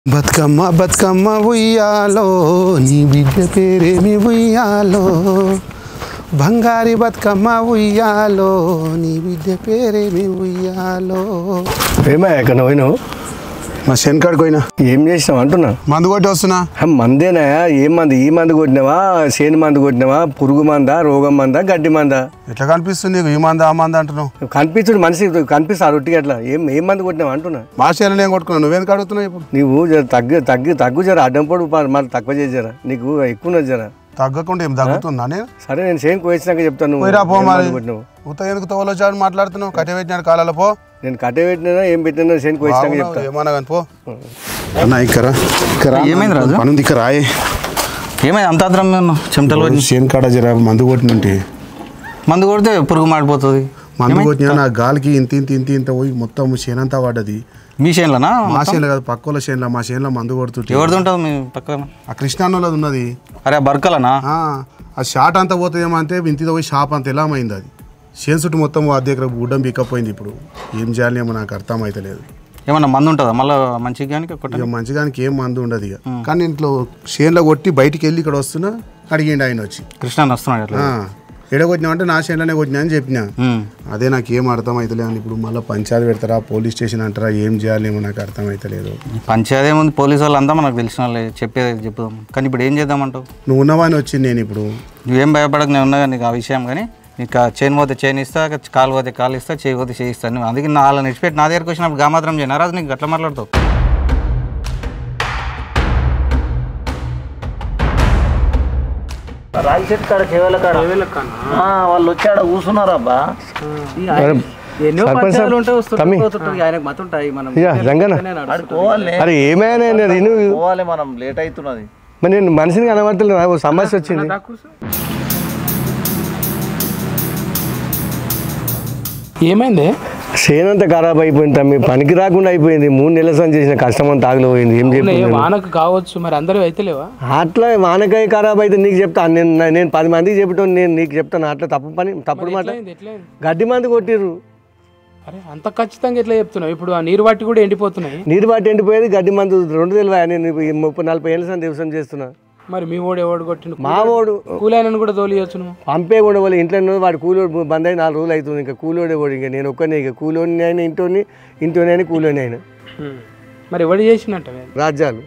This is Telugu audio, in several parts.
బతుకమ్మ బతుకమ్మ ఉయ్యాలో నీ బిడ్డ పేరేమి ఉయ్యాలో బంగారి బతుకమ్మ ఉయ్యాలో నీ బిడ్డ పేరేమి ఉయ్యాలో ఏమయ్యా ఎక్కడ పోయినావు మా శనికాడికి పోయినా ఏం చేసినావు అంటున్నా మందు కొట్టి వస్తున్నా హ, మందేనా ఏం మంది ఈ మందు కొట్టినావా సేను మందు కొట్టినావా పురుగు మందా రోగం మందా గడ్డి మందా ఎట్లా కనిపిస్తుంది నీకు ఈ మంద ఆ మంద అంటున్నావు కనిపించుడు మనిషి కనిపిస్తారు ఒట్టిగా అట్లా ఏం ఏం మందు కొట్టినావా అంటున్నా మా చేయాలని నేను కొట్టుకున్నాను నువ్వేందుకు అడుగుతున్నావు ఇప్పుడు నీవు జర తగ్గు తగ్గు తగ్గు జర అడ్డం పొడు మరి తక్కువ చేసి జర నీకు ఎక్కువ జర తగ్గకుండా ఏం తగ్గుతున్నా నేను సరే నేను సేమ్ కోయించినాక చెప్తాను నువ్వు పోయిరా పో ఏం మరి మందు కొట్టినావు ఉత్త ఎందుకు తోలొచ్చాడు మాట్లాడుతున్నావు కట్టె పెట్టినాడు కాలాల పో నేను కట్టే పెట్టినా ఏం పెట్టినా సేన్ కోయించినాక బాగున్నావు, చెప్తా ఏమన్నా కానీ పో అన్న ఇక్కడ ఇక్కడ ఏమైంది రాజు? పని ఉంది ఇక్కడ రాయే ఏమైంది అంత ఆత్రం మేము చెమటలు వచ్చి చేను కాడ జర మందు కొట్టినంటే మందు కొడితే పురుగు మాడిపోతుంది మందు కొట్టినా నా గాలికి ఇంత ఇంత ఇంత ఇంత పోయి మొత్తం చేనంతా పడ్డది మీ చేనులోనా మా చేనులో కాదు పక్క వాళ్ళ చేనులో మా చేనులో మందు కొడుతుంటే ఎవరిది ఉంటుంది మీ పక్కన ఆ కృష్ణాన్నోళ్ళది ఉన్నది అరే ఆ బర్కలనా ఆ, ఆ షాట్ అంతా పోతుందేమో అంటే ఇంటితో పోయి షాప్ అంత ఎలా అయింది అది చేను చుట్టూ మొత్తం ఆ దగ్గర గుడ్డం బిక్కపోయింది ఇప్పుడు ఏం చేయాలేమో నాకు అర్థం అయితే లేదు ఏమన్నా మందు ఉంటుందా మళ్ళీ మంచిగా కానీ కొట్ట ఇక మంచిగానికి ఏం మందు ఉండదు ఇక కానీ ఇంట్లో చేనులో కొట్టి బయటికి వెళ్ళి ఇక్కడ వస్తున్నా అడిగిండు ఆయన వచ్చి కృష్ణ వస్తున్నాడు అట్లా ఆ, ఎడ కొట్టినామంటే నా చేనులోనే కొట్టినా అని చెప్పినా ఉమ్. అదే నాకు ఏం అర్థం అవుతలేదు అని ఇప్పుడు మళ్ళీ పంచాయతీ పెడతారా పోలీస్ స్టేషన్ అంటారా ఏం చేయాలేమో నాకు అర్థం అవుతలేదు పంచాయతీ ఏముంది పోలీసు వాళ్ళంతా మనకు తెలిసిన వాళ్ళే చెప్పేది చెప్పుదాం కానీ ఇప్పుడు ఏం చేద్దామంటావు నువ్వు ఉన్నవాని వచ్చింది నేను ఇప్పుడు నువ్వేం భయపడక నేను ఉన్నా నీకు ఆ విషయం కానీ నీకు ఆ చైన్ పోతే చైన్ ఇస్తా కాలు పోతే కాలు ఇస్తా చేయి పోతే చేయి ఇస్తా నువ్వు అందుకే నా వాళ్ళని ఇచ్చిపెట్టి నా దగ్గరకు వచ్చినప్పుడు గా మాత్రం చేయను రాజు నీకు అట్లా మాట్లాడతావు రాగి చెట్టు కాడ కేవల కాడ ఆ, వాళ్ళు వచ్చాడ కూర్చున్నారు అబ్బా ఎన్నో సర్పంచ్ పంచాయతీలు సాబ్, ఉంటాయి వస్తుంటాయి తమ్మి. పోతుంటాయి ఆయనకు మతుంటాయి మనం ఇక రంగన్న ఆడికి పోవాలి అరే ఏమైనా నేను పోవాలి మనం లేట్ అవుతున్నది మరి నేను మనిషిని కనబడతలేదు నాకు సమస్య వచ్చింది ఏమైంది చేనంతా ఖరాబ్ అయిపోయింది తమ్మి పనికి రాకుండా అయిపోయింది మూడు నెలల సంది చేసిన కష్టం అంతా ఆగిపోయింది ఏం చెప్పి ఉన్నాయి, వానకు కావచ్చు మరి అందరూ అయితే లేవా అట్లా వానకాయ ఖరాబ్ అయితే నీకు చెప్తా నేను నేను పది మందికి చెప్పటం నేను నీకు చెప్తాను అట్లా తప్పు పని తప్పుడు మాట ఎట్లయింది ఎట్లయింది గడ్డి మంది కొట్టిర్రు అరే అంత ఖచ్చితంగా ఎట్లా చెప్తున్నావు ఇప్పుడు ఆ నీరు బట్టి కూడా ఎండిపోతున్నాయి నీరు బాటి ఎండిపోయేది గడ్డి మందు రెండు తెలివా నేను ఈ ముప్పై నలభై ఏళ్ళ సంది వ్యవసాయం చేస్తున్నా మరి మీ ఓడు ఎవడు కొట్టిండు మావోడు కూలైనను కూడా తోలియొచ్చు నువ్వు పంపే కూడా వాళ్ళు ఇంట్లో ఉన్నోడు వాడు కూలోడు బంద్ అయి నాలుగు రోజులు అవుతుంది ఇంకా కూలోడే కూడా ఇంకా నేను ఒక్కనే ఇక కూలోని అయినా ఇంటోని ఇంటోని అయినా కూలోని అయినా మరి ఎవడు చేసినట్ట రాజ్యాలు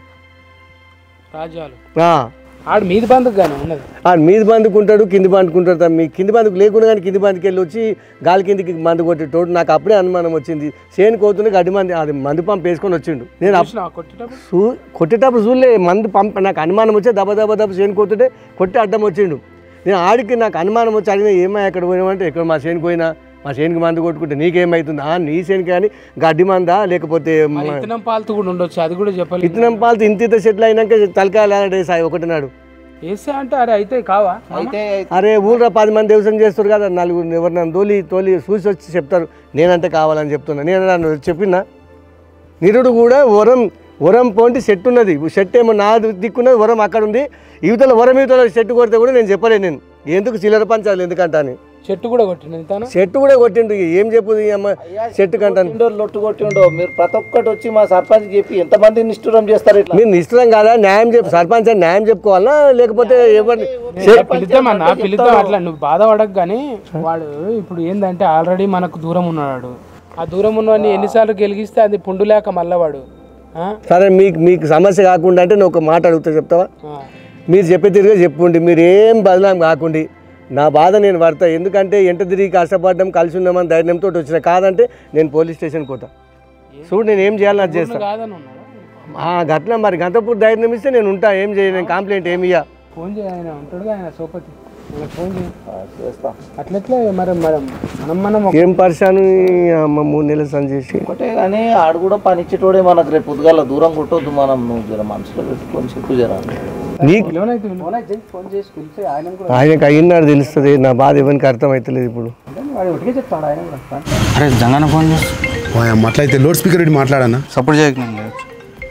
రాజ్యాలు ఆ. ఆడు మీది బంధుకు గానే ఉన్నది ఆ మీది బందుకుంటాడు కింది బందుకుంటాడు తమ్మి కింది బందుకు లేకుండా కానీ కింది బందుకి వెళ్ళి వచ్చి గాలి కిందికి మందు కొట్టేటోడు నాకు అప్పుడే అనుమానం వచ్చింది చేను కోతున్న గడ్డి మంది అది మందు పంపు వేసుకొని వచ్చిండు నేను అప్- చూసినావా కొట్టేటప్పుడు చూ కొట్టేటప్పుడు చూడలే మందు పంప నాకు అనుమానం వచ్చే దెబ్బ దెబ్బ దెబ్బ చేను కోతుంటే కొట్టి అడ్డం వచ్చిండు నేను ఆడికి నాకు అనుమానం వచ్చి అడిగిన ఏమై ఎక్కడ పోయినామంటే ఎక్కడ మా చేనుకి పోయినా మా చేనుకి మందు కొట్టుకుంటే నీకేమవుతుంది ఆ నీ చేనుకి కానీ గడ్డి మందా లేకపోతే మరి ఇత్తనం పాలతూ కూడా ఉండొచ్చు అది కూడా చెప్పాలి ఇత్తనం పాలతో ఇంత ఇంత చెట్లు అయినాక తలకాయలు సాయి ఒకటి నాడు వేస్తే అంటే అరే అయితే కావా అయితే అరే ఊళ్ళో పది మంది వ్యవసాయం చేస్తారు కదా నలుగురు ఎవరు నన్ను తోలి తోలి చూసి వచ్చి చెప్తారు నేనంటే కావాలని చెప్తున్నా నేను నన్ను చెప్పినా నిరుడు కూడా వరం వరం పోంటి చెట్టు ఉన్నది చెట్టు ఏమో నా దిక్కున్నది వరం అక్కడ ఉంది యువతల వరం యువతల చెట్టు కొడితే కూడా నేను చెప్పలేను నేను ఎందుకు చిల్లర పంచాలి ఎందుకంటా అని చెట్టు కూడా కొట్టిండు తను చెట్టు కూడా కొట్టిండు ఏం చెప్పు ఈ అమ్మ చెట్టు కంటాను ఇండో లొట్టు కొట్టిండో మీరు ప్రతి ఒక్కటి వచ్చి మా సర్పంచ్ చెప్పి ఎంతమంది నిష్ఠురం చేస్తారు ఇట్లా మీరు నిష్ఠురం కాదా న్యాయం చెప్పు సర్పంచ్ అని న్యాయం చెప్పుకోవాలా లేకపోతే ఎవరిని పిలుద్దామన్నా పిలుద్దాం అట్లా నువ్వు బాధపడక కానీ వాడు ఇప్పుడు ఏంటంటే ఆల్రెడీ మనకు దూరం ఉన్నాడు ఆ దూరం ఉన్నవాడిని ఎన్నిసార్లు గెలిగిస్తే అది పుండు లేక మళ్ళా వాడు ఆ? సరే మీకు మీకు సమస్య కాకుండా అంటే నేను ఒక మాట అడుగుతా చెప్తావా ఆ. మీరు చెప్పే తిరిగే చెప్పుండి మీరు ఏం బదనాం కాకుండి నా బాధ నేను పడతా ఎందుకంటే ఎంట తిరిగి కష్టపడ్డం కలిసి ఉన్నామని ధైర్యంతో వచ్చిన కాదంటే నేను పోలీస్ స్టేషన్కి పోతా చూడు నేను ఏం చేయాలని అది చేస్తా కాదని ఉన్నాడు ఆ గట్ల మరి గంతపూర్ ధైర్యం ఇస్తే నేను ఉంటా ఏం చేయను నేను కంప్లైంట్ ఏమి ఇయ్య ఫోన్ చేయ ఆయన ఉంటాడు ఆయన సోపతి ఆయనకు ఫోన్ చేయి చేస్తా అట్లెట్లే మరి మరి మనం మనం ఒక- ఏం పరిశాను అమ్మ మూడు నెలలు సంది చేసి ఒకటే కానీ ఆడు కూడా పని ఇచ్చేటోడే మనకు రేపు పొద్దుగాల దూరం కొట్టొద్దు మనం నువ్వు జర మనసులో పెట్టుకొని చెప్పు జర నీకు పిలవనైతే ఫోన్ అయితే ఫోన్ చేసి పిలిచి ఆయన కూడా ఆయనకు అయినాడు తెలుస్తుంది నా బాధ ఎవరికి అర్థమవుతలేదు ఇప్పుడు వాడు ఒకటికే చెప్తాడు ఆయన కూడా అరే జంగన్న ఫోన్ చేసి అమ్మ అట్లయితే లోడ్ స్పీకర్ ఇటు మాట్లాడనా సపోర్ట్ చేయకు నేను లేవచ్చు.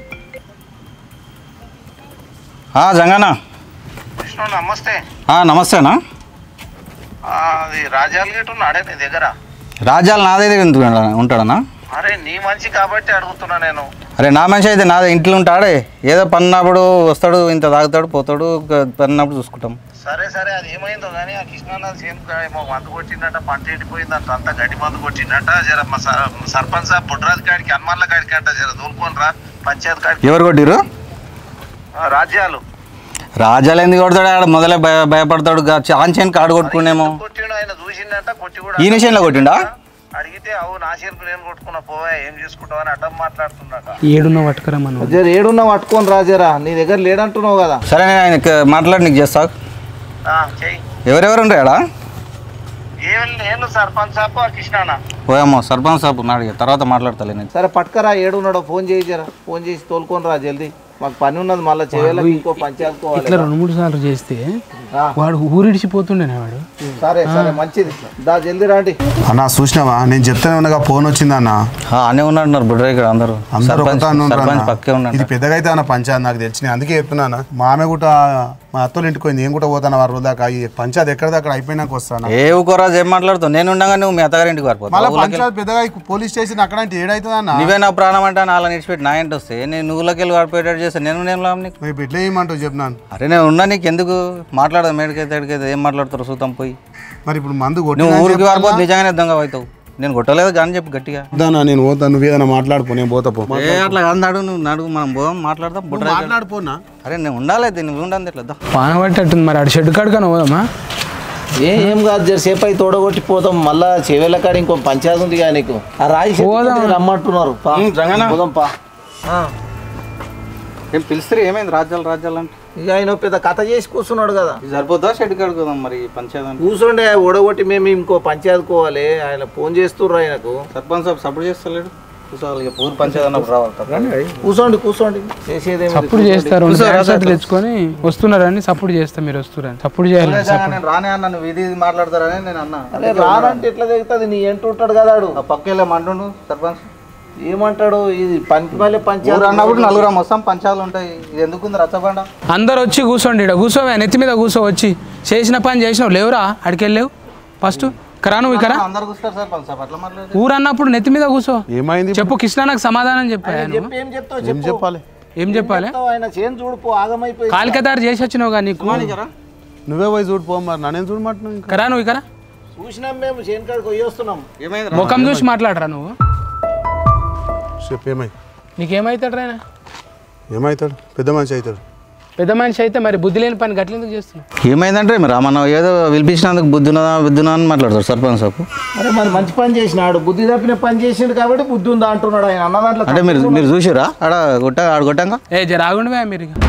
ఆ, జంగన్న కృష్ణ నమస్తే ఆ, నమస్తేనా ఆ, అది రాజాల గేట్ ఉన్నాడే నీ దగ్గర రాజ్యాలు నా దగ్గర ఎందుకు ఉంటాడనా అరే నీ మంచి కాబట్టి అడుగుతున్నా నేను అరే నా మనిషి అయితే నాదే ఇంట్లో ఉంటాడే ఏదో పన్నప్పుడు వస్తాడు ఇంత తాగుతాడు పోతాడు గ- పన్నప్పుడు చూసుకుంటాం సరే సరే అది ఏమైందో కానీ ఆ కృష్ణానాథ్ సేమ్ ఏమో మందు కొట్టిందట పంట ఎండిపోయిందంట అంతా గడ్డి మందు కొట్టిందట జర మా సర్- సర్పంచ్ సాబ్ బుడ్రాజ్ కాడికి హనుమాన్ల కాడికి అంట జర దూరుకొని రా పంచాయత్ కాడికి ఎవరు కొట్టిరు ఆ, రాజ్యాలు రాజాలు ఎందుకు కొడతాడు ఆడ మొదలే భయ భయపడతాడు ఆంచేన్ కాడు కొట్టుకునేమో కొట్టిండు ఆయన చూసిందంట కొట్టి కూడా ఈ నిమిషంలో కొట్టిండా అడిగితే అవు నా చేనుకు నేను కొట్టుకున్నా పోవా ఏం చేసుకుంటావు అని అడ్డం మాట్లాడుతున్నట ఏడున్న పట్టుకురా మనం జర ఏడున్నా పట్టుకొని రాజరా నీ దగ్గర లేడంటున్నావు కదా సరే నేను ఆయన మాట్లాడి నీకు చేస్తా ఆ, చెయ్యి ఎవరెవరు ఉంటాయా ఏం నేను సర్పంచ్ సాబ్ ఆ కృష్ణానా పోయామో సర్పంచ్ సాబ్ నాడు తర్వాత మాట్లాడతలే నేను సరే పట్టుకరా ఏడున్నాడో ఫోన్ చేయి జరా ఫోన్ చేసి తోలుకొని రా జల్దీ మాకు పని ఉన్నది మళ్ళీ చేయాలి ఇంకో పంచాయత్ ఇట్లా కోవాలి రెండు మూడు సార్లు చేస్తే ఆ. వాడు ఊరిడిచిపోతుండేనా వాడు సరే సరే మంచిది దా జల్దీ రాండి అన్న చూసినావా నేను చెప్తానే ఉన్నాగా ఫోన్ వచ్చిందన్న ఆ, అనే ఉన్నట్టున్నారు బుడ్ర ఇక్కడ అందరూ అందరూ సర్పంచ్ ఒకతా ఉన్నారు సర్పంచ్ అన్న. పక్కే ఇది ఉన్నాడు పెద్దగా అయితే అన్న పంచాయత్ నాకు తెలిసిన అందుకే చెప్తున్నాను మా ఆమె కూడా మా అత్తలు ఇంటికి పోయింది నేను కూడా పోతాను వారి రోజు దాకా ఈ పంచాయత్ ఎక్కడ అక్కడ అయిపోయినాక వస్తాను ఏ ఊకోరాజు ఏం మాట్లాడుతావు నేను ఉండగా నువ్వు మీ అత్తగారింటికి మళ్ళీ పారిపోతావు ఊళ్ళోకి పంచాయత్ పెద్దగా ఈ పోలీస్ స్టేషన్ అక్కడ అంటే ఏడైతుంది అన్న నువ్వే నా ప్రాణం అంటే నాలా నిడిచిపెట్టి నా ఇంటి వస్తే నేను నువ్వులకి వెళ్ళి వాడిపోయేటట్టు చేస్తాను నేను నేను లాభం నీకు రేపు ఎట్లా చేయమంటావు చెప్పినాను అరే నేను ఉన్నా నీకు ఎందుకు మాట్లాడదు మేడికైతే ఎడికైతే ఏం మాట్లాడతారు చూద్దాం పోయి మరి ఇప్పుడు మందు కొట్టి నువ్వు ఊరికి వారిపోతే నిజంగానే దొంగ అవుతావు నేను కొట్టలేదు కానీ చెప్పు గట్టిగా వద్దానా నేను పోతా నువ్వు ఏదైనా మాట్లాడుకో నేను పోతా పో ఏ అట్లా కాదు నడు నువ్వు నడుగు మనం పోదాం మాట్లాడదాం బుట్ర మాట్లాడిపోనా అరే నేను ఉండాలి నువ్వు ఉండదు ఎట్లా దా. పాన పట్టేట్టుంది మరి ఆడు షెడ్ కాడుకొని పోదామా ఏ ఏం కాదు జర సేపు అయి తోడగొట్టి పోతాం మళ్ళా చెవేళ్ళ కాడ ఇంకో పంచాయతీ ఉంది కానీ నీకు ఆ రాయి చెట్టు పోదాం. దగ్గర రమ్మంటున్నారు పా. ఉమ్, జంగన్న. పోదాం పా ఏం పిలుస్తారు ఏమైంది రాజ్యాలు రాజ్యాలు అంటే ఇక ఆయన పెద్ద కథ చేసి కూర్చున్నాడు కదా ఇది సరిపోతా షెడ్ కడుకుందాం మరి పంచాయతీ అంటే. కూర్చోండి ఓడగొట్టి మేము ఇంకో పంచాయతీ కోవాలి ఆయన ఫోన్ చేస్తుర్రు ఆయనకు సర్పంచ్ సాబ్ సపోర్ట్ చేస్తలేడు కూర్చోవాలి ఇక పూర్ పంచాయతీ అన్నప్పుడు రావాలి తప్ప. కూర్చోండి కూర్చోండి చేసేదేమి సప్పుడు చేస్తారు షర్ట్ తెచ్చుకొని వస్తున్నారని సప్పుడు చేస్తా మీరు వస్తున్నారని సప్పుడు చేయాలి నిజంగా నేను రానే అన్నా నువ్వు ఇది ఇది మాట్లాడతారని నేను అన్నా అరే రానంటే ఎట్లా దిగుతుంది నీ ఎంట ఉంటాడు కదా ఆడు. ఆ పక్కెళ్ళే మంటుండు సర్పంచ్ ఏమంటాడు ఇది పంచమల్లె ఊరు పంచాయతీ అన్నప్పుడు నలుగురం వస్తాం పంచాయతీలు ఉంటాయి ఇది ఎందుకుంది రచ్చబండ అందరు వచ్చి కూర్చోండి ఇక్కడ కూర్చోవే నెత్తి మీద కూర్చో వచ్చి చేసిన పని చేసినావు లేవురా అడికెళ్ళలేవు ఫస్ట్ కరా నువ్వు ఇక్కడ అందరు కూర్చుంటారు సర్పంచ్ సాబ్ అట్లా మాట్లాడి ఊరు అన్నప్పుడు నెత్తి మీద కూర్చో ఏమైంది చెప్పు కృష్ణ నాకు సమాధానం చెప్పా నువ్వు చెప్పి ఏం చెప్తావు ఏం చెప్పు చెప్పాలి ఏం చెప్పాలి చెప్తావు, ఆయన చేను చూడుపో ఆగమైపోయి కాలికదారు చేసి వచ్చినావు కానీ నీకు నువ్వే పోయి చూడు పో మరి నన్నేం చూడమంటున్నావు ఇంకా కరా నువ్వు ఇక్కడ చూసినాం మేము చేను కాడికి పోయి వస్తున్నాం ఏమైంది ముఖం చూసి మాట్లాడరా నువ్వు చెప్పు ఏమై నీకేమవుతాడు రాయన ఏమవుతాడు పెద్ద మనిషి అవుతాడు పెద్ద మనిషి అయితే మరి బుద్ధి లేని పని గట్లెందుకు చేస్తున్నావు ఏమైందంటే మరి మనం ఏదో పిలిపించినందుకు బుద్ధున్నదా బుద్ధున్నా అని మాట్లాడతారు సర్పంచ్ సాబ్ అరే మరి మంచి పని చేసినాడు బుద్ధి తప్పిన పని చేసిండు కాబట్టి బుద్ధి ఉందా అంటున్నాడు ఆయన అన్న దాంట్లో అంటే మీరు మీరు చూసిరా ఆడ కొట్ట ఆడ కొట్టంగా ఏ జర ఆగుండివే మీరు ఇక.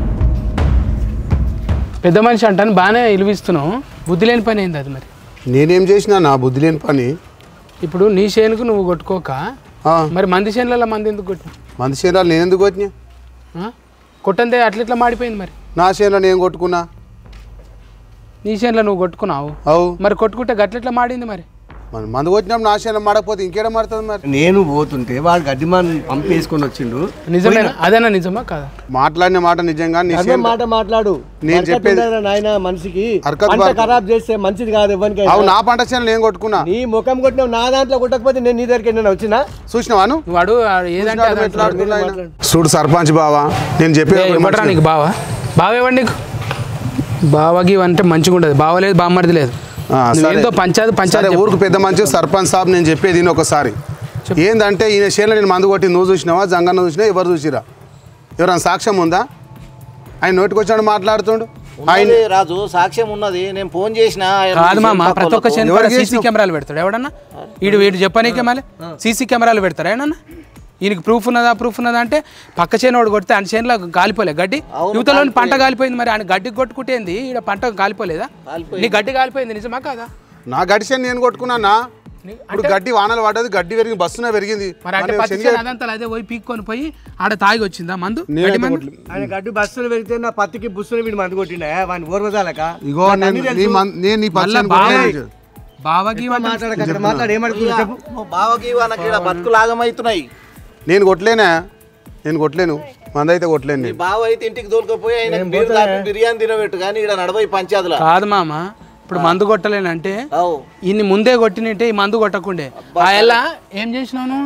పెద్ద మనిషి అంటాను బాగానే ఇలువిస్తున్నావు బుద్ధి లేని పని ఏంది అది మరి నేనేం చేసినా నా బుద్ధి లేని పని ఇప్పుడు నీ చేనుకు నువ్వు కొట్టుకోక ఆ, మరి మంది చేనులలో మంది ఎందుకు కొట్టినావు మంది చేనులో నేను ఎందుకు వచ్చినా ఆ? కొట్టందే అట్లా ఇట్లా మాడిపోయింది మరి నా చేనులో నేను కొట్టుకున్నా నీ చేనులో నువ్వు కొట్టుకున్నావు అవు మరి కొట్టుకుంటే గట్లెట్లా మాడింది మరి మన మందు కొట్టినప్పుడు నా చేనులో మడకపోతే ఇంకేడ మడుతుంది మరి నేను పోతుంటే వాడు గడ్డిమాన్ పంపేసుకొని వచ్చిండు నిజమేనా అదేనా నిజమా కాదా మాట్లాడిన మాట నిజంగా నీ అదే చేను- మాట మాట్లాడు నేను బరకత్ చెప్పేది- ఉండదురా నాయన మనిషికి హర్కత్ పంట బార్- ఖరాబ్ చేస్తే మంచిది కాదు ఎవరికి అవు నా పంట చేనులో నేను కొట్టుకున్నా నీ ముఖం కొట్టినావు నా దాంట్లో కొట్టకపోతే నేను నీ దగ్గరికి నేను వచ్చినా చూసినావాను వాడు ఏదంటే అది ఎట్లా అంటున్నాడు. ఆడుతున్నా ఆయన? చూడు సర్పంచ్ బావా నేను ఏ, చెప్పేది ఇవ్వడరా నీకు బావా బావ ఇవ్వండి నీకు బావకి అంటే మంచిగా ఉండదు బావ లేదు బామ్మరిది లేదు ఆ, నువ్వు సరే. ఏందో పంచాయతీ సరే పంచాయతీ ఊరికి పెద్ద మంచి సర్పంచ్ సాబ్ నేను చెప్పేది ఈయన ఒకసారి ఏందంటే ఈయన చేనులో నేను మందు కొట్టి నువ్వు చూసినావా జంగన్న చూసినా ఎవరు చూసిరా ఎవరైనా సాక్ష్యం ఉందా ఆయన నోటికి వచ్చాడు మాట్లాడుతుండు ఆయన ఉన్నది రాజు సాక్ష్యం ఉన్నది నేను ఫోన్ చేసిన ఆయన కాదు మామ చేను ప్రతి ఒక్క పక్కలకు. చేను ఎవరికి సీసీ చేసినావు? కెమెరాలు పెడతాడు ఎవడన్నా వీడు వీడు చెప్పనీకే మళ్ళీ సీసీ కెమెరాలు పెడతారా ఏమన్నా ఈయనకి ప్రూఫ్ ఉన్నదా ప్రూఫ్ ఉన్నదా అంటే పక్క చేను వాడు కొడితే ఆయన చేనులో కాలిపోలే గడ్డి యువతలోని పంట కాలిపోయింది మరి ఆయన గడ్డి కొట్టుకుంటేంది ఈడ పంట కాలిపోలేదా నీ గడ్డి కాలిపోయింది నిజమా కాదా నా గడ్డి చేను నేను కొట్టుకున్నానా ఇప్పుడు గడ్డి వానలు పడ్డది గడ్డి పెరిగింది బస్సునే పెరిగింది మరి అంటే మరి పత్తి శనగ- చేను అదంతా అదే పోయి పీక్కొని పోయి ఆడ తాగి వచ్చిందా మందు నేనైతే గడ్డి మందు? కొట్టలే. ఆయన గడ్డి బస్సులు పెడితే నా పత్తికి బుస్సులు వీడు మంది కొట్టిండే వాడిని ఓర్వదాలక ఇగో నేను నీ మన్- నేను నీ పచ్చి మళ్ళా చేను బాగా కొట్టలేదు. బావకి ఇవ్వండి. మాట్లాడక అక్కడ మాట్లాడు ఏమడుగుతున్నా చెప్పు నువ్వు బావకి వాళ్ళకి ఈడ బతుకులు ఆగమవుతున్నాయి నేను కొట్టలేనా నేను కొట్టలేను మందైతే కొట్టలేను నీ నేను బావ అయితే ఇంటికి తోలుకపోయి ఆయన బీరు తాపి బిర్యానీ తినబెట్టు కానీ ఇక్కడ నడవై పంచాయతీలో కాదు మామ ఇప్పుడు మందు కొట్టలేనంటే అవు ఇన్ని ముందే కొట్టినట్టే ఈ మందు కొట్టకుండే ఆ ఎలా ఏం చేసినావు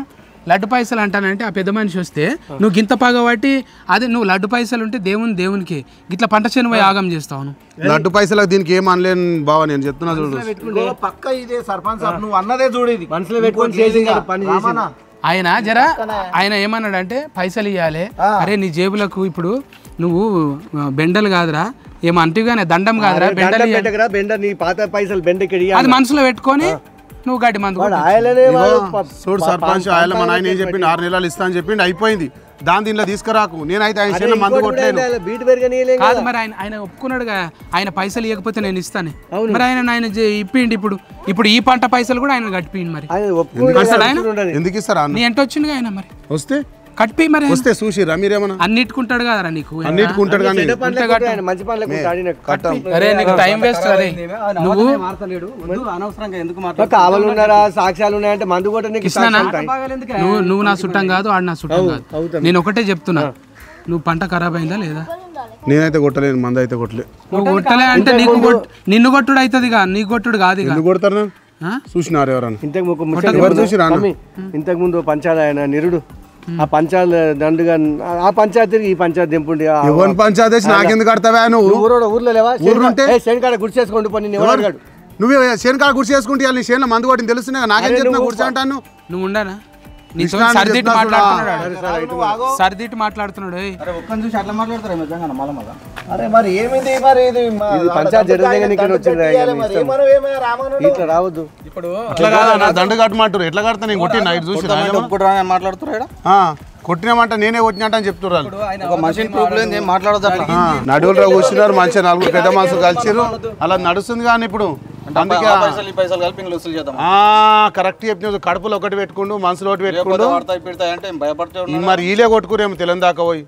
లడ్డు పైసలు అంటానంటే ఆ పెద్ద మనిషి వస్తే నువ్వు గింత పగబట్టి అదే నువ్వు లడ్డు పైసలు ఉంటే దేవుని దేవునికి గిట్లా పంట చేను పోయి ఆగం చేస్తావు నువ్వు లడ్డు పైసలకు దీనికి ఏం అనలేను బావ నేను చెప్తున్నా చూడు ఇదిగో పక్క ఇదే సర్పంచ్ సాబ్ నువ్వు అన్నదే చూడు ఇది మనసులో పెట్టుకొని చేసి పని చేసి ఆయన జర ఆయన ఏమన్నాడంటే పైసలు ఇవ్వాలి అరే నీ జేబులకు ఇప్పుడు నువ్వు ఆ, బెండలు కాదురా ఏమో అంటిగానే దండం కాదురా బెండలు ఇయ్యాలి. బెండకరా బెండ నీ పాత పైసలు బెండకి అది మనసులో పెట్టుకొని నువ్వు గడ్డి మందు కొట్టు. ఆయననే వాడు ప- చూడు సర్పంచ్ ఆయన మన ఆయన ఏం చెప్పిండు ఆరు నెలలు ఇస్తా అని చెప్పిండు అయిపోయింది దాని దీనిలో తీసుకురాకు నేనైతే ఆయన చిన్న మందు ఇంకోటి కూడా కొట్టలేను ఏంటి, ఆయన బీట్ పెరగనీయలేం కాదు మరి ఆయన ఆయన ఒప్పుకున్నాడుగా ఆయన పైసలు ఇవ్వకపోతే నేను ఇస్తాను మరి ఆయన ఆయన జే- ఇప్పిండి ఇప్పుడు ఇప్పుడు ఈ పంట పైసలు కూడా ఆయన కట్టిపోయింది మరి ఆయన ఒప్పుకున్నాడు కడతాడా ఆయన? ఉండదు. ఎందుకు ఇస్తారా అన్న నీ ఎంట వచ్చిందిగా ఆయన మరి వస్తే కట్టిపోయి మరి ఆయన. వస్తే చూసిరా మీరేమన్నా అన్నిటికుంటాడు కదరా నీకు అన్నిటికి ఉంటాడు కానీ చెడ్డ పనులకు ఉంటాడు ఆయన మంచి పనులకు ఉంటాడు ఆయన. కట్టం అరే నీకు టైం వేస్ట్ అరే నువ్వు మారతలేడు అనవసరంగా ఎందుకు ఒక కావలు ఉన్నారా సాక్ష్యాలు ఉన్నాయంటే మందు కూడా నీకు కృష్ణనా సాక్ష్యాలు ఉంటాయి. నువ్వు నువ్వు నా చుట్టం కాదు ఆడు నా చుట్టం కాదు నేను ఒకటే చెప్తున్నా నువ్వు పంట ఖరాబ్ అయిందా లేదా నేనైతే కొట్టలేను మందు అయితే కొట్టలే నువ్వు కొట్టలే అంటే నీకు కొట్- నిన్ను కొట్టుడు అవుతుంది ఇక నీకు కొట్టుడు కాదు ఇక ఎందుకు కొడతారు నన్ను? ఆ? చూసినారు ఎవరన్నా ఇంతకు ముక్కు ముచ్చట ఎవరు చూసిరా అన్న? మమ్మీ, ఇంతకు ముందు ఓ పంచాయతీ ఆయన నిరుడు ఆ పంచాయతీ దండుగా ఆ పంచాయతీకి ఈ పంచాయతీ దింపుండి ఆ- ఎవరిని పంచాయతీ వేసి నాకెందుకు కడతావా నువ్వు నువ్వు ఊరోడ ఊర్లో లేవా ఊరుంటే? శనికాడ గుడి చేసుకోండి పని ఎవరు అడిగాడు నువ్వే శేనకాడ గుర్చి చేసుకుంటే నీ శేన్లో మందు కొట్టింది తెలుస్తున్నాయి నాకేం చెప్తున్నా గుర్చి అంటాను నువ్వు ఉండనా నీతో కృష్ణ అని సర్దిట్టు చెప్తున్నా మాట్లాడుతున్నాడు సర్దిట్టు మాట్లాడుతున్నాడు ఏయ్. అరే ఒక్కని చూసి అట్లా మాట్లాడతారా నిజంగా మళ్ళా మళ్ళా అరే మరి ఏమింది మరి ఇది మా- ఇది పంచాయతీ జరగలేక నీకు దండ వచ్చింది కట్టియాలి ఆయన మరి ఇష్టం. ఏమను ఏమే రామనుడు ఇట్లా రావద్దు ఇప్పుడు ఎట్లా కాదా నా దండ కట్టమంటారు ఎట్లా కడతా నేను కొట్టి నైట్ చూసి ఒప్పుకుంటారా అని మాట్లాడుతున్నాడు కొట్టినామంట నేనే కొట్టినట్టు అని చెప్తున్నారు ఒక మనిషిని ప్రూఫ్ లేదు ఏం మాట్లాడదు అట్లా నడువులు కూర్చున్నారు మంచిగా నలుగురు పెద్ద మనుషులు కలిసిరు అలా నడుస్తుంది కానీ ఇప్పుడు అందుకే ఆ పైసలు ఈ పైసలు కలిపి ఇంకా వసూలు చేద్దాం ఆ కరెక్ట్ చెప్పిన కడుపులో ఒకటి పెట్టుకుండు మనసులో ఒకటి పెట్టుకుండు పడతాయి పెడతాయి అంటే భయపడితే ఈ మరి ఈలే కొట్టుకురేమో తెలంగాణ దాకా పోయి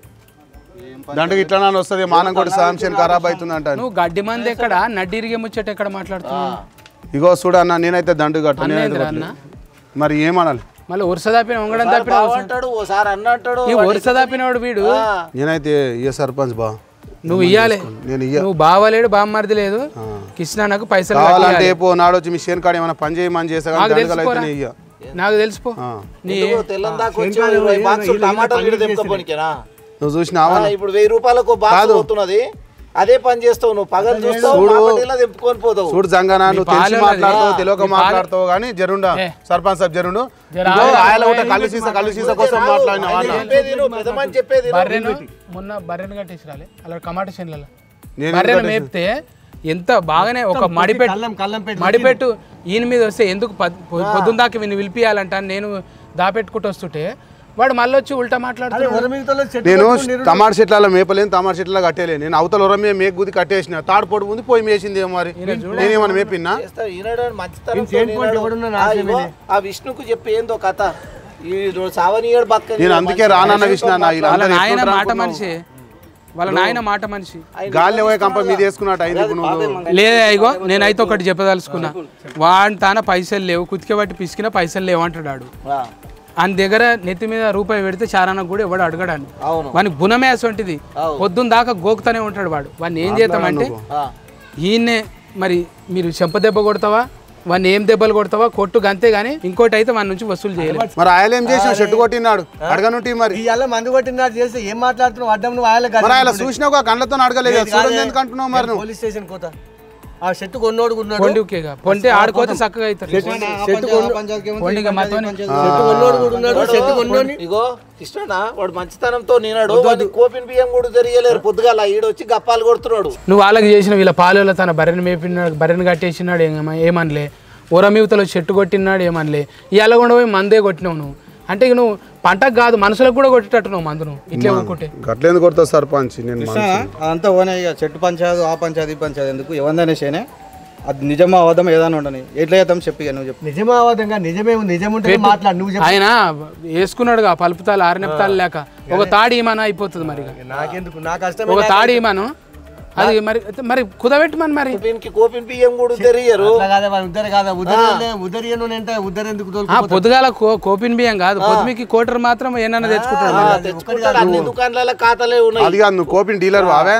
దండకి ఇట్లా వస్తుంది మానం కొట్టి సాంక్షన్ ఖరాబ్ అవుతుంది అంటాను నువ్వు గడ్డి మంది ఎక్కడ నడ్డిరిగే ముచ్చట ఎక్కడ మాట్లాడుతున్నావు ఇగో చూడు అన్న నేనైతే దండు కట్ట నేనైతే అన్నేంద్రా కొట్టలేదు. అన్న మరి ఏమనాలి మళ్ళీ వరుస దాపిన వంగడం దాపిన అంటాడు ఓసారి అన్నట్టాడు ఈ వరుస దాపినవాడు వీడు నేనైతే ఇయ్య సర్పంచ్ బా నువ్వు ఇయ్యాలి నేను ఇయ్య నువ్వు బావలేడు బామ్మరిది లేదు కృష్ణ నాకు పైసలు కావాలంటే కట్టియాలి. ఏపో నాడు వచ్చి మీ షేన్ కాడ ఏమైనా పని చేయమని చేసా కానీ నాకు దండగలు అయితే తెలిసిపోరా నేను ఇయ్య నాకు తెలిసిపో ఆ. నీ తెల్లం దాకా వచ్చి ఇరవై బాక్సులు టమాటాలు కూడా తెంపుకోపోనికేనా నువ్వు చూసినావా ఆ, ఇప్పుడు వెయ్యి రూపాయలకు బాక్స్ పోతున్నది అదే పని చేస్తావు నువ్వు పగలు చూస్తావు మాపటిలా తెంపుకొని పోతావు చూడు జంగనా నువ్వు తెలిసి పాలెం మాట్లాడతావు అది. తెలియక నీ పాలెం- మాట్లాడతావు కానీ జరుండా ఏ. సర్పంచ్ సాబ్ జరుండు జర ఇదిగో ఆగు. ఆయన ఒకటే కళ్ళు సీసా కళ్ళు సీసా కోసం మాట్లాడిన ఆయన వాళ్ళ చెప్పేది నువ్వు పెద్దమని చెప్పేది నువ్వు. బర్రెను మొన్న బర్రెను కట్టేసి రాలే అలా టమాటా చేనులలో నేను బర్రెను మేపితే ఎంత బాగానే ఒక మడిపెట్టు కళ్ళం కళ్ళం పెట్టి మడిపెట్టు ఈయన మీద వస్తే ఎందుకు పద్- పొ- పొద్దున్న దాకా వీని పిలిపియాలంట అని నేను దాపెట్టుకుంటూ వస్తుంటే వాడు మళ్ళీ వచ్చి ఉల్టా మాట్లాడుతున్నాడు ఉరమిగతలో చెట్టు నేను కట్టుకొని నిరుడు. టమాటా చెట్ల మేపలేను టమాటా చెట్ల కట్టేలే నేను అవతల ఉరమే మేక గుది కట్టేసిన తాడు పొడి ఉంది పోయి మేసింది ఏమో మరి నేనేమన్నా మేపిన్నా చేస్తావు. ఈనాడు మంచితనం ఈయన చేను పోటీ ఎవడున్నా ఆ, ఇగో, ఆ విష్ణుకు చెప్పి ఏందో కథ ఈ సావనీయుడు బక్క నేను అందుకే రానన్న విషయం నా వాళ్ళ వీళ్ళందరూ నాయన ఎట్లుంటారు మాట అనుకున్నావు? మనిషి వాళ్ళ నాయన మాట మనిషి గాలి పోయే కంప మీద వేసుకున్నట్టు అయింది ఇప్పుడు నువ్వు లేదా ఇగో నేనైతే ఒకటి చెప్పదలుచుకున్నా వాడి తాన పైసలు లేవు కుతికే బట్టి పిసికిన పైసలు లేవు అంటాడు వాడు. ఆ, ఆయన దగ్గర నెత్తి మీద రూపాయి పెడితే చారానికి కూడా ఎవడు అడగడాను అవును వానికి గుణమే అసొంటిది పొద్దున్న దాకా గోకుతానే ఉంటాడు వాడు వాడిని ఏం చేద్దామంటే ఆ. ఈయన్నే మరి మీరు చెంప దెబ్బ కొడతావా వాడిని ఏం దెబ్బలు కొడతావా కొట్టు గంతే గానీ ఇంకోటి అయితే వాడి నుంచి వసూలు చేయలేదు మరి ఆయన ఏం చేసిన చెట్టు కొట్టినాడు అడగనుంటి మరి ఇవాళ మందు కొట్టిన చేస్తే ఏం మాట్లాడుతున్నావు అడ్డం నువ్వు ఆయన మరి ఆయన చూసినా ఒక కళ్ళతో అడగలేదు చూడండి ఎందుకు అంటున్నావు మరి నువ్వు పోలీస్ స్టేషన్ కోత ఆ చెట్టు కొన్నోడు కొన్నాడు పొండికేగా పొంటే ఆడుకోతే చక్కగా అవుతారు చెట్టు కొన్న పొండిగా మతోని చెట్టు కొన్నోడు కూడా ఉన్నాడు చెట్టు కొన్నోని ఇగో కృష్ణనా వాడు మంచితనంతో నేనాడు వాడిని కోపిన్ బియ్యం కూడా తెలియలేరు పొద్దుగాల ఈడొచ్చి గప్పాలు కొడుతున్నాడు నువ్వు వాళ్ళకి చేసిన వీళ్ళ పాలలో తన బర్రెని మేపినాడు బర్రెని కట్టేసినాడు ఏమ- ఏమనలే ఊరమివతలో చెట్టు కొట్టినాడు ఏమనలే ఇవాళ కూడా పోయి మందే కొట్టినావు నువ్వు అంటే ఇక నువ్వు పంటకు కాదు మనుషులకు కూడా కొట్టేటట్టు నువ్వు మందు నువ్వు ఇట్లే ఊరుకుంటే గట్లేందుకు కొడతావు సర్పంచ్ నేను మనిషిని. అంతా ఓనే ఇక చెట్టు పంచాయతీ ఆ పంచాయతీ ఈ పంచాయతీ ఎందుకు ఎవరిదైనా చేయనే అది నిజమా అబద్ధం ఏదైనా ఉండని ఎట్లా చేద్దాం చెప్పి ఇక నువ్వు చెప్పు నిజమావాదంగా నిజమే నిజం ఉంటే మాట్లాడు నువ్వు చెప్పు ఆయన వేసుకున్నాడుగా పలుపుతాలు ఆరునెప్తాలు లేక ఒక తాడి ఇమాన అయిపోతుంది మరి ఇక. నాకెందుకు నా కష్టం ఒక తాడి ఇమాను అది మరి మరి కుదబెట్టమని మరి కోపిన్కి కోపిన్ బియ్యం కూడా తెలియరు అట్లా కాదా వాడు ఉద్దరు కాదా ఉద్దరి ఉద్దరియను అంటే ఉద్దరు ఎందుకు ఆ తోలుకు పొద్దుగాల కో- కోపిన్ బియ్యం కాదు పొద్దుమికి కోటర్ మాత్రం ఏమన్నా తెచ్చుకుంటాడు మరి. తెచ్చుకుంటాడు అన్ని దుకాణాల ఖాతాలే ఉన్నాయి అది కాదు నువ్వు కోపిన డీలర్ ఆవాను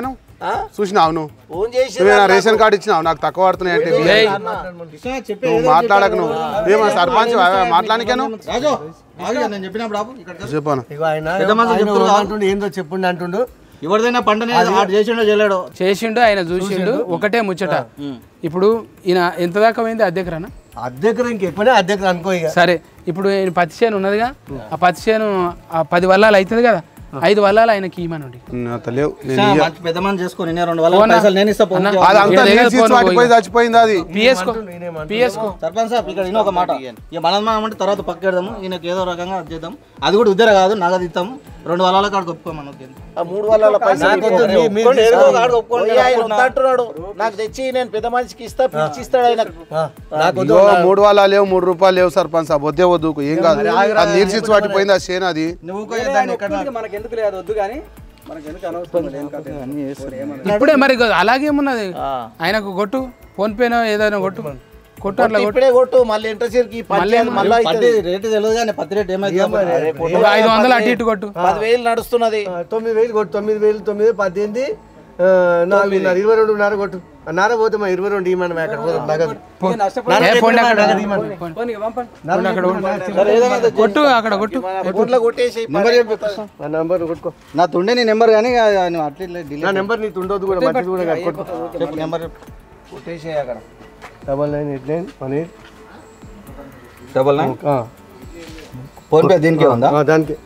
చూసినావు నువ్వు ఫోన్ చేసి నువ్వేనా రేషన్ కార్డు ఇచ్చినావు నాకు తక్కువ పడుతున్నాయి అంటే ఏయ్, చెప్పే నువ్వు మాట్లాడకు నువ్వు ఏమన్నా సర్పంచ్ మాట్లాడనికే రాజు ఆగు ఇక నేను చెప్పినప్పుడు ఆపు. ఇక్కడ చెప్పాను ఇగో ఆయన పెద్ద మనిషి ఆయన చెప్తున్నారు కదా. అంటుండు ఏందో చెప్పుండి అంటుండు ఎవరిదైనా పంటనే ఆడు చేసిండో చేయలేడు చేసిండు ఆయన చూసిండు ఒకటే ముచ్చట ఇప్పుడు ఈయన ఎంత దాకా పోయింది అద్దెకరానా అద్దెకరం ఇంకెక్కువనే అద్దెకరం అనుకో ఇక సరే ఇప్పుడు ఈయన పత్తి చేను ఉన్నదిగా ఆ పత్తి చేను ఆ పది వల్లాలు అవుతుంది కదా ఐదు వల్లాలు ఆయనకి ఇవ్వమనండి అంత లేవు నేను ఇయ్య. మంచి పెద్ద మనిషి చేసుకొని నేను రెండు వేల పైసలు నేను ఇస్తా ఫోన్ చేయి. అది అంతా ఏదో నీళ్ళు పోను వాటిపోయి పోయి. చచ్చిపోయింది అది పిఎస్కో పిఎస్కో సర్పంచ్ సాబ్ ఇక్కడ ఈయన ఒక మాట ఇక మనం మనం అంటే తర్వాత పక్కెడదాము ఈయనకి ఏదో రకంగా అది చేద్దాం అది కూడా ఉద్దర కాదు నగదు ఇస్తాము రెండు వాళ్ళ కాడికి ఒప్పుకోమని వద్దు. ఆ మూడు వాళ్ళ పైసలు నాకొద్దు, మీ- మీరు ఒప్పుకోండి, ఏదో ఒక కాడికి ఒప్పుకోండి. పోయి ఆయన వద్దంటున్నాడు నాకు తెచ్చి నేను పెద్ద మనిషికి ఇస్తా పిచ్చి ఇస్తాడు ఆయన నాకు ఇగో మూడు వాళ్ళ లేవు మూడు రూపాయలు లేవు సర్పంచ్ సాబ్ వద్దే వద్దు ఏం కాదు అది నీర్చిచ్చి వాటిపోయింది ఆ చేను అది నువ్వు ఊరుకో, దాన్ని ఎక్కడ మనకి ఎందుకు లేదు వద్దు కానీ మనకి ఎందుకు అనవసరం లేదు, ఏం కథ ఏమన్నా. ఇప్పుడే మరి ఇగో అలాగేమున్నది ఆయనకు కొట్టు ఫోన్ పేనో ఏదైనా కొట్టు కొట్టు అట్లా కొట్టు ఇప్పుడే కొట్టు మళ్ళీ ఇంటర్సీర్కి పంచాయతీ మళ్ళీ పత్తి రేటు తెలియదు కానీ పత్తి రేట్ ఏమైంది ఒక ఐదు వందలు అటు ఇటు కొట్టు పదివేలు నడుస్తున్నది తొమ్మిది వేలు కొట్టు తొమ్మిది వేలు తొమ్మిది పద్దెనిమిది ఆ, నాలుగున్నర ఇరవై రెండున్నర కొట్టు ఆ నర పోతే మా ఇరవై రెండు ఇవ్వమండి అక్కడ పోదాం నగదు ఏ ఫోన్ అక్కడ పోనీ, ఇక పంపండి. ఫోన్ అక్కడ కొట్టు. కొట్టు అక్కడ కొట్టు ఫోన్లో కొట్టేసి ఆ నంబర్ కొట్టుకో నా తుండే నీ నెంబర్ కానీ ఆ, నువ్వు అట్లా ఇట్లా నా డిలీట్ నెంబర్ నీకు ఉండొద్దు కూడా మంచిది కూడా కాదు. కొట్టు చెప్పు నెంబర్ కొట్టేసి అక్కడ double nine eight nine one eight double nine ఆ, ఫోన్ పే దీనికే ఉందా ఆ, దానికి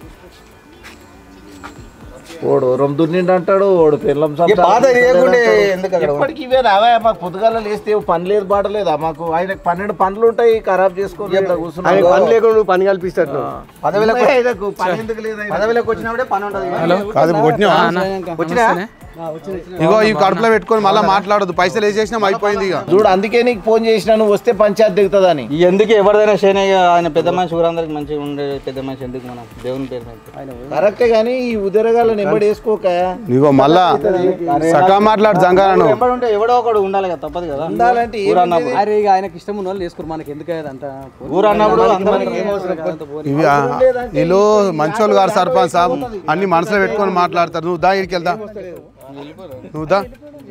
ఓడు రొమ్దున్నిండి అంటాడు ఓడు పిల్లం ఈ బాధ లేకుండే ఎందుకు అక్కడ ఎప్పటికి ఇవే రావా మాకు పొద్దుగాల లేస్తే పని లేదు బాట లేదా మాకు ఆయనకు పన్నెండు పనులు ఉంటాయి ఖరాబ్ చేసుకొని ఇక్కడ ఆయన కూర్చున్నాడు పని లేకుండా నువ్వు పని కల్పిస్తాడు నువ్వు. పదవిలకు ఆయనకు పని ఎందుకు లేదు ఆయన? పదవిలోకి వచ్చినప్పుడే పని ఉంటుంది కాదు కొట్టినా వచ్చినా ఇగో ఈ కడుపులో పెట్టుకొని మళ్ళీ మాట్లాడదు పైసలు వేసేసినాం అయిపోయింది ఇక చూడు అందుకే నీకు ఫోన్ చేసినా నువ్వు వస్తే పంచాయతీ దిగుతుందని ఈ ఎందుకు ఎవరిదైనా శని ఆయన పెద్ద మనిషి ఊరందరికి మంచిగా ఉండే పెద్ద మనిషి ఎందుకు మనం దేవుని పేరు మీద కరెక్టే కానీ ఈ ఉదరగాల నెంబడి వేసుకోక ఇగో మళ్ళా సకా మాట్లాడు జంగాలను వెంబడి ఉంటే ఎవడో ఒకడు ఉండాలి కదా తప్పదు కదా ఉండాలంటే ఊరు అన్నప్పుడు అరే ఇక ఆయనకి ఇష్టం ఉన్న వాళ్ళు వేసుకోరు మనకి ఎందుకు అదంతా ఊరు అన్నప్పుడు అందరం ఇవి ఆ, వీళ్ళు మంచోళ్ళు గారు సర్పంచ్ సాబ్ అన్ని మనసులో పెట్టుకొని మాట్లాడతారు నువ్వు దా ఇక్కడికి వెళ్దా నువ్వు దా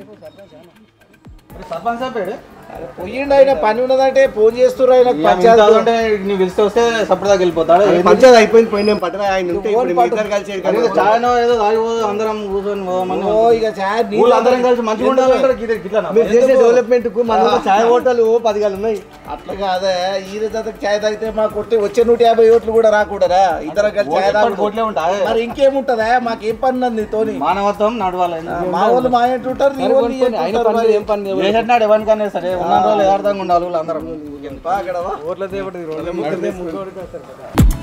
సర్పంచ్ సార్ పోయిండు ఆయన పని ఉన్నదంటే ఫోన్ చేస్తున్నారు ఆయన పంచాయతీ అంటే నువ్వు పిలిస్తే వస్తే సపరేట్గా వెళ్ళిపోతాడు పంచాయతీ అయిపోయింది పోయింది నేను పట్టణ ఆయన ఉంటే ఇప్పుడు మీ ఇద్దరు కలిసి ఏడు కలిసి చాయనో ఏదో తాగిపోదు అందరం కూర్చొని పోదామని ఓ ఇక చాయ్ నీ- ఊళ్ళో అందరం కలిసి మంచిగా ఉండాలంటే గిట్ల- గిట్లనా? మీరు చేసే డెవలప్మెంట్ కు మన ఊళ్ళో చాయ్ హోటల్ పదిగాలు ఉన్నాయి అట్లా కాదే ఈ జతకు చాయ్ తాగితే మాకు కొట్టి వచ్చే నూట యాభై ఓట్లు కూడా రాకూడదా ఇద్దరు కలిసి చాయ్ ఎప్పటికి తాగుతాం. కోట్లే ఉంటాయి మరి ఇంకేముంటదా మాకేం పని ఉన్నది నీతోని మానవత్వం నడవాలి మా వాళ్ళు మా ఏంటి ఉంటారు నీ వాళ్ళు నీ ఏంటి ఆయన ఉంటారు పని మరి. ఏం పని వేసేటినాడు ఎవరికన్నా సరే ఉన్న రోజులు యథార్థంగా ఉండాలి వాళ్ళు అందరం పా అక్కడ వా. ఓట్ల దేవుడు